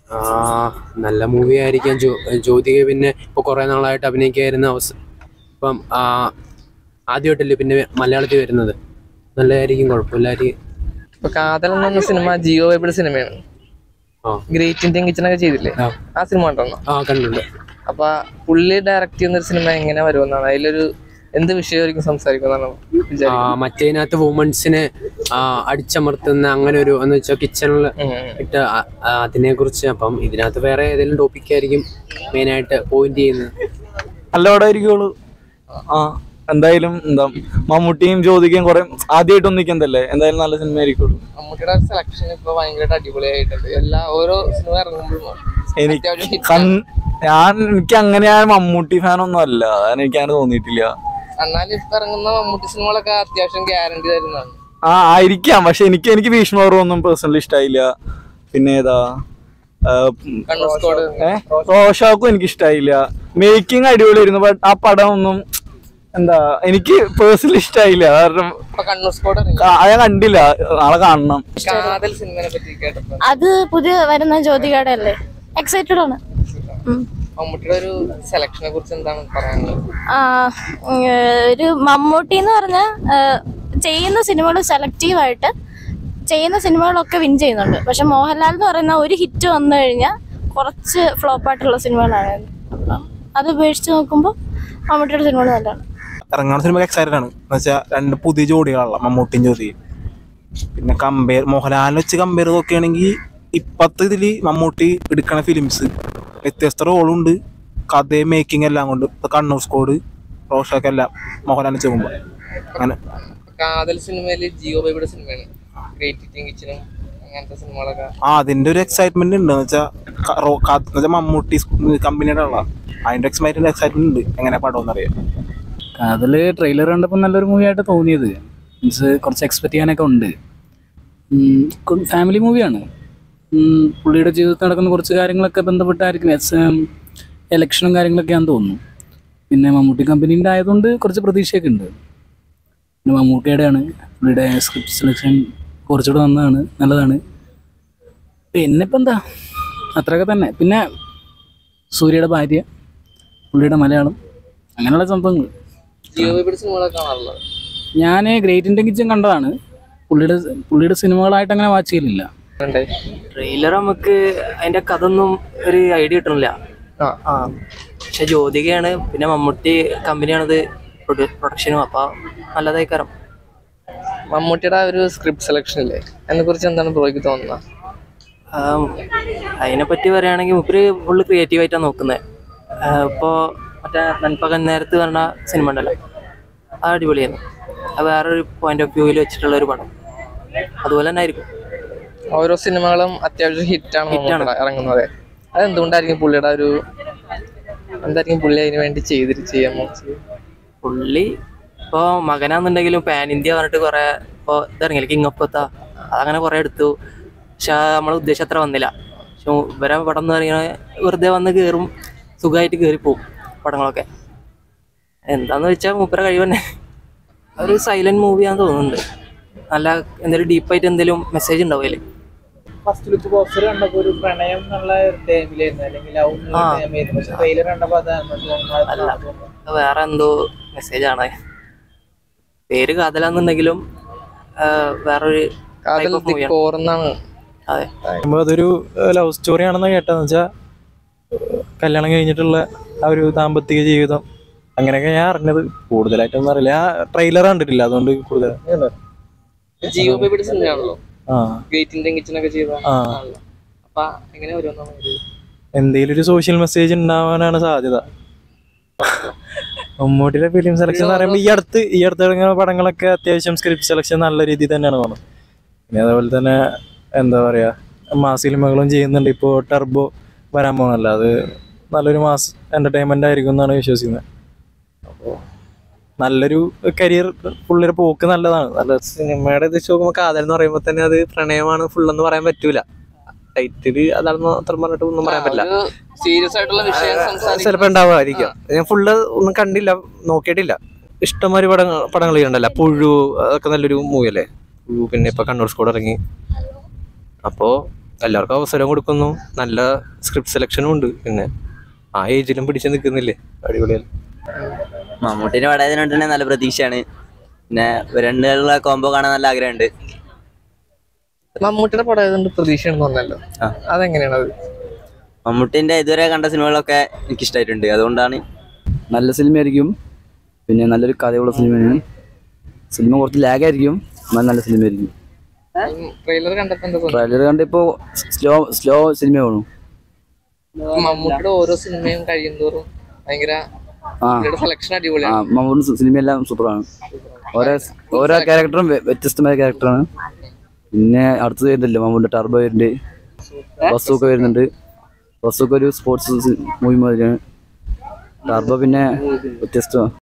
ആ നല്ല മൂവി ആയിരിക്കാം ജ്യോ ജ്യോതിക പിന്നെ ഇപ്പോൾ കുറേ നാളായിട്ട് അഭിനയിക്കായിരുന്ന അവസ ഇപ്പം ആ, ആദ്യമായിട്ടല്ലേ പിന്നെ മലയാളത്തിൽ വരുന്നത് നല്ലതായിരിക്കും കുഴപ്പമില്ലായിരിക്കും ഇപ്പൊ കാതൽ എന്ന് പറഞ്ഞ സിനിമ ജിയോ വൈബിൾ സിനിമയാണ് ആ ഗ്രേറ്റ് ഇന്ത്യൻ കിച്ചൺ ഒക്കെ ചെയ്തില്ലേ ആ. ആ സിനിമ കണ്ടോ ആ കണ്ടുണ്ട് അപ്പൊ പുള്ളി ഡയറക്റ്റ് ചെയ്യുന്ന ഒരു സിനിമ എങ്ങനെ വരുമെന്നാണ് അതിലൊരു എന്ത് വിഷയമായിരിക്കും സംസാരിക്കുന്നതാണ് ആ, വിചാരിക്കുന്നത് മറ്റേതിനകത്ത് വുമൻസിനെ അടിച്ചമർത്തുന്ന അങ്ങനെ ഒരു എന്ന് വെച്ചാൽ കിച്ചണിൽ ഉം. ഇട്ട് അതിനെ കുറിച്ച് അപ്പം ഇതിനകത്ത് വേറെ ഏതെങ്കിലും ടോപ്പിക് ആയിരിക്കും മെയിനായിട്ട് പോയിന്റ് ചെയ്യുന്നത് നല്ല പടമായിരിക്കുള്ളൂ ആ എന്തായാലും എന്താ മമ്മൂട്ടിയും ജ്യോതികയും കുറെ ആദ്യമായിട്ട് ഒന്നിക്കുന്നതല്ലേ എന്തായാലും നല്ല സിനിമ ആയിരിക്കുള്ളൂ മമ്മൂട്ടിയുടെ സെലക്ഷൻ ഇപ്പൊ ഭയങ്കരമായിട്ട് അടിപൊളിയായിട്ടുണ്ട് എല്ലാ ഓരോ സിനിമ ഇറങ്ങുമ്പോഴും എനിക്ക് അത്യാവശ്യം hit കൺ- ഞാൻ എനിക്ക് അങ്ങനെ ഞാൻ മമ്മൂട്ടി ഫാൻ ഒന്നും അല്ല അതാണ് എനിക്ക് അങ്ങനെ തോന്നിയിട്ടില്ല എന്നാലും ഇപ്പൊ ഇറങ്ങുന്ന മമ്മൂട്ടി സിനിമകളൊക്കെ അത്യാവശ്യം ഗ്യാരണ്ടി തരുന്നതാണ് ആ ആയിരിക്കാം പക്ഷെ എനിക്ക് എനിക്ക് ഭീഷ്മപർവ്വം ഒന്നും പേഴ്സണലി ഇഷ്ടമായില്ല പിന്നെ ഏതാ ആ, ഉം, കണ്ണൂർ സ്കോഡ് ഏ റോഷാക്കും എനിക്ക് ഇഷ്ടമായില്ല മേക്കിംഗ് അടിപൊളിയായിരുന്നു ബട്ട് ആ പടം ഒന്നും എന്താ എനിക്ക് പേഴ്സണലി ഇഷ്ടമായില്ല കാരണം ഇപ്പൊ കണ്ണൂർ സ്കോഡ് ഇറങ്ങി കാ- ഞാൻ കണ്ടില്ല നാളെ കാണണം കാതൽ സിനിമനെ പറ്റി കേട്ടപ്പോ അത് പുതിയ വരുന്ന ജ്യോതികയുടെ അല്ലേ എക്സൈറ്റഡ് ആണ് ഉം. മമ്മൂട്ടിയുടെ ഒരു സെലക്ഷനെ കുറിച്ച് എന്താണ് പറയാനുള്ളത് ആ, ഉം, ഒരു മമ്മൂട്ടി എന്ന് പറഞ്ഞാൽ ചെയ്യുന്ന സിനിമകൾ സെലക്റ്റീവായിട്ട് ചെയ്യുന്ന സിനിമകളൊക്കെ വിൻ ചെയ്യുന്നുണ്ട് പക്ഷെ മോഹൻലാൽ എന്ന് പറയുന്ന ഒരു ഹിറ്റ് വന്നു കഴിഞ്ഞാൽ കുറച്ച് ഫ്ലോപ്പായിട്ടുള്ള സിനിമകളാണ് അപ്പം അത് ഉപേക്ഷിച്ച് നോക്കുമ്പോൾ മമ്മൂട്ടിയുടെ സിനിമകൾ നല്ലതാണ് ഇറങ്ങുന്ന സിനിമ എക്സൈറ്റഡ് ആണ് എന്ന് വെച്ചാൽ രണ്ട് പുതിയ ജോഡികളാണല്ലോ മമ്മൂട്ടിയും ജ്യോതിയും പിന്നെ കമ്പയർ മോഹൻലാലിനെ വെച്ച് കമ്പയർ നോക്കുകയാണെങ്കിൽ ഇപ്പത്തെ ഇതില് മമ്മൂട്ടി എടുക്കണ ഫിലിംസ് വ്യത്യസ്ത റോളുണ്ട് കഥയും മേക്കിംഗ് എല്ലാം കൊണ്ട് ഇപ്പൊ കണ്ണൂർ സ്കോഡ് റോഷൊക്കെ എല്ലാം മോഹൻലാലിനെ വെച്ച് നോക്കുമ്പോൾ അങ്ങനെ കാതൽ സിനിമയില് ജിയോ ബൈബിയുടെ സിനിമയാണ് ഗ്രേറ്റ് ഇന്ത്യൻ കിച്ചനും അങ്ങനത്തെ സിനിമകളൊക്കെ ആ അതിന്റെ ഒരു എക്സൈറ്റ്മെന്റ് ഉണ്ട് എന്ന് വെച്ചാൽ വെച്ചാൽ മമ്മൂട്ടി കമ്പനിയുടെ ഉള്ള അതിന്റെ എക്സൈറ്റ്മെന്റ് എക്സൈറ്റ്മെന്റ് ഉണ്ട് എങ്ങനെ പടം എന്നറിയാം അതിൽ ട്രെയിലർ കണ്ടപ്പോൾ നല്ലൊരു മൂവി ആയിട്ട് തോന്നിയത് മീൻസ് കുറച്ച് എക്സ്പെക്ട് ചെയ്യാനൊക്കെ ഉണ്ട് ഫാമിലി മൂവിയാണ് പുള്ളിയുടെ ജീവിതത്തിൽ നടക്കുന്ന കുറച്ച് കാര്യങ്ങളൊക്കെ ബന്ധപ്പെട്ടായിരിക്കും എസ് എലക്ഷനും കാര്യങ്ങളൊക്കെയാണെന്ന് തോന്നുന്നു പിന്നെ മമ്മൂട്ടി കമ്പനീൻ്റെ ആയതുകൊണ്ട് കുറച്ച് പ്രതീക്ഷയൊക്കെ ഉണ്ട് പിന്നെ മമ്മൂട്ടിയുടെയാണ് പുള്ളിയുടെ സ്ക്രിപ്റ്റ് സെലക്ഷൻ കുറച്ചുകൂടെ നന്നതാണ് നല്ലതാണ് പിന്നെ ഇപ്പം എന്താ അത്രയൊക്കെ തന്നെ പിന്നെ സൂര്യയുടെ ഭാര്യ പുള്ളിയുടെ മലയാളം അങ്ങനെയുള്ള സംഭവങ്ങൾ ജിയോ ബൈബിയുടെ സിനിമകളൊക്കെ കാണാറുള്ളത് ഞാൻ ഗ്രേറ്റ് ഇന്ത്യൻ കിച്ചൻ കണ്ടതാണ് പുള്ളിയുടെ പുള്ളിയുടെ സിനിമകളായിട്ട് അങ്ങനെ വാച്ച് ചെയ്യലില്ല ഉണ്ട്. ട്രെയിലർ നമുക്ക് അതിന്റെ കഥ ഒന്നും ഒരു ഐഡിയ കിട്ടണില്ല ആ ആ പക്ഷെ ജ്യോതികയാണ് പിന്നെ മമ്മൂട്ടി കമ്പനിയാണത് പ്രൊഡക്ഷനും അപ്പൊ നല്ലതായി കയറാം മമ്മൂട്ടിയുടെ ആ ഒരു സ്ക്രിപ്റ്റ് സെലക്ഷൻ ഇല്ലേ അതിനെ കുറിച്ച് എന്താണ് ബ്രോയ്ക്ക് തോന്നുന്നത് അതിനെ പറ്റി പറയുകയാണെങ്കിൽ മുപ്പര് ഫുള്ള് ക്രിയേറ്റീവ് ആയിട്ടാണ് നോക്കുന്നത് ഇപ്പോൾ മറ്റേ നൻപകൻ നേരത്ത് പറഞ്ഞ സിനിമ ഉണ്ടല്ലോ അത് അടിപൊളിയായിരുന്നു അത് വേറൊരു പോയിന്റ് ഓഫ് വ്യൂവിൽ വെച്ചിട്ടുള്ള ഒരു പടം അതുപോലെ തന്നെ ആയിരിക്കും ഓരോ സിനിമകളും അത്യാവശ്യം ഹിറ്റാണ് മമ്മൂട്ടിയുടെ ഇറങ്ങുന്നത് അതെന്തുകൊണ്ടായിരിക്കും പുള്ളിയുടെ ഒരു എന്തായിരിക്കും പുള്ളി അതിന് വേണ്ടി ചെയ്തിട്ട് ചെയ്യാൻ നോക്കിയത്? പുള്ളി ഇപ്പോൾ മകനാന്നുണ്ടെങ്കിലും പാൻ ഇന്ത്യ പറഞ്ഞിട്ട് കുറേ ഇപ്പോൾ ഇതറിങ്ങില്ല കിങ് ഓഫ് കൊത്ത അതങ്ങനെ കുറേ എടുത്തു പക്ഷെ നമ്മൾ ഉദ്ദേശം അത്ര വന്നില്ല പക്ഷെ ഇവരെ പടം എന്ന് പറയുന്നത് വെറുതെ വന്ന് കയറും സുഖമായിട്ട് കയറിപ്പോവും പടങ്ങളൊക്കെ എന്താന്ന് വെച്ചാൽ മൂപ്പര കഴിവ് തന്നെ ഒരു സൈലന്റ് മൂവിയാന്ന് തോന്നുന്നുണ്ട് നല്ല എന്തെങ്കിലും ഡീപ്പായിട്ട് എന്തെങ്കിലും മെസ്സേജ് ഉണ്ടാവും അതിൽ ഫസ്റ്റ് ലുക്ക് പോസ്റ്റർ കണ്ടപ്പോ ഒരു പ്രണയം എന്നുള്ള ടൈമിലായിരുന്നു അല്ലെങ്കിൽ ലവ് ആ. ടൈമായിരുന്നു പക്ഷെ ട്രെയിലർ കണ്ടപ്പോ അത് അല്ല അത് വേറെ എന്തോ മെസ്സേജാണ് പേര് കാതലാന്നുണ്ടെങ്കിലും ആ, വേറൊരു കാതൽ type of movie ആണ്. കോർന്നാണ് അതെ പറയുമ്പോൾ അതൊരു ലവ് സ്റ്റോറി ആണെന്ന് കേട്ടതെന്ന് വെച്ചാൽ കല്യാണം കഴിഞ്ഞിട്ടുള്ള ആ ഒരു ദാമ്പത്തിക ജീവിതം അങ്ങനെയൊക്കെ ഞാൻ അറിഞ്ഞത് കൂടുതലായിട്ടൊന്നും അറിയില്ല ഞാൻ ട്രെയിലർ കണ്ടിട്ടില്ല അതുകൊണ്ട് കൂടുതൽ ജിയോ ബേബിയുടെ സിനിമയാണല്ലോ ആ ഗേറ്റ് ഇന്ത്യൻ കിച്ചനൊക്കെ ചെയ്ത ആ. ആണല്ലോ. അപ്പൊ എങ്ങനെ വരുമെന്നാണ് ഒരു എന്തെങ്കിലും ഒരു സോഷ്യൽ മെസ്സേജ് ഉണ്ടാവാനാണ് സാധ്യത മമ്മൂട്ടിയുടെ ഫിലിം സെലക്ഷൻ എന്ന് പറയുമ്പോൾ ഈ അടുത്ത് ഈ അടുത്ത് ഇറങ്ങിയ പടങ്ങളൊക്കെ അത്യാവശ്യം സ്ക്രിപ്റ്റ് സെലക്ഷൻ നല്ല രീതിയിൽ തന്നെയാണ് പോകുന്നത് പിന്നെ അതേപോലെ തന്നെ എന്താ പറയാ മാസ് സിനിമകളും ചെയ്യുന്നുണ്ട് ഇപ്പോൾ ടർബോ വരാൻ പോകുന്നല്ല അത് നല്ലൊരു മാസ് എന്റർടൈൻമെന്റ് ആയിരിക്കും എന്നാണ് വിശ്വസിക്കുന്നത് അപ്പോൾ നല്ലൊരു കരിയർ പുള്ളിയുടെ പോക്ക് നല്ലതാണ് നല്ല സിനിമയുടെ ഇത് വെച്ച് നോക്കുമ്പോൾ കാതൽ എന്ന് പറയുമ്പോൾ തന്നെ അത് പ്രണയമാണ് ഫുൾ എന്ന് പറയാൻ പറ്റൂല ടൈറ്റില് അതാണെന്ന് മാത്രം പറഞ്ഞിട്ട് ഒന്നും പറയാൻ പറ്റില്ല സീരിയസ് ആയിട്ടുള്ള വിഷയം സംസാരിക്കും ചിലപ്പോ ഉണ്ടാവുമായിരിക്കും ഞാൻ ഫുള്ള് ഒന്നും കണ്ടില്ല നോക്കിയിട്ടില്ല ഇഷ്ടംമാതിരി പടങ്ങൾ പടങ്ങൾ ചെയ്യണ്ടല്ലോ പുഴു അതൊക്കെ നല്ലൊരു മൂവി അല്ലേ പുഴു പിന്നെ ഇപ്പൊ കണ്ണൂർ സ്കോഡ് ഇറങ്ങി അപ്പോ എല്ലാവർക്കും അവസരം കൊടുക്കുന്നു നല്ല സ്ക്രിപ്റ്റ് സെലക്ഷനും ഉണ്ട് പിന്നെ ആ ഏജിലും പിടിച്ച് നിൽക്കുന്നില്ലേ അടിപൊളിയല്ല മമ്മൂട്ടിന്റെ പടയതിനോട്ട് തന്നെ നല്ല പ്രതീക്ഷയാണ് പിന്നെ രണ്ടുപേരുള്ള കോംബോ കാണാൻ നല്ല ആഗ്രഹമുണ്ട് മമ്മൂട്ടിയുടെ പടം ആയതുകൊണ്ട് പ്രതീക്ഷയാണെന്ന് പറഞ്ഞല്ലോ ആ. അതെങ്ങനെയാണ് അത് മമ്മൂട്ടിന്റെ ഇതുവരെ കണ്ട സിനിമകളൊക്കെ എനിക്ക് ഇഷ്ടമായിട്ടുണ്ട് അതുകൊണ്ടാണ് നല്ല സിനിമയായിരിക്കും പിന്നെ നല്ലൊരു കഥയുള്ള സിനിമയാണ് സിനിമ കുറച്ച് ലാഗായിരിക്കും എന്നാൽ നല്ല സിനിമയായിരിക്കും ട്രെയിലർ കണ്ടപ്പോ എന്താ തോന്നുന്നു ട്രെയിലർ കണ്ടിപ്പോ സ്ലോ സ്ലോ സിനിമ വേണം മമ്മൂട്ടിയുടെ ഓരോ സിനിമയും കഴിയുന്തോറും ഭയങ്കര ആ പുള്ളിയുടെ സെലക്ഷൻ ആ അടിപൊളിയാണ് മമ്മൂട്ടി സിനിമയെല്ലാം സൂപ്പറാണ് ഓരോ ഓരോ ക്യാരക്ടറും വ്യ- വ്യത്യസ്തമായ ക്യാരക്ടറാണ് പിന്നെ അടുത്തത് വരുന്നില്ല മമ്മൂട്ടി ടർബോ വരുന്നുണ്ട് ബസ്സൊക്കെ വരുന്നുണ്ട് ബസ്സൊക്കെ ഒരു സ്പോർട്സ് മൂവി മാതിരിയാണ് ടർബോ പിന്നെ വ്യത്യസ്തമാണ്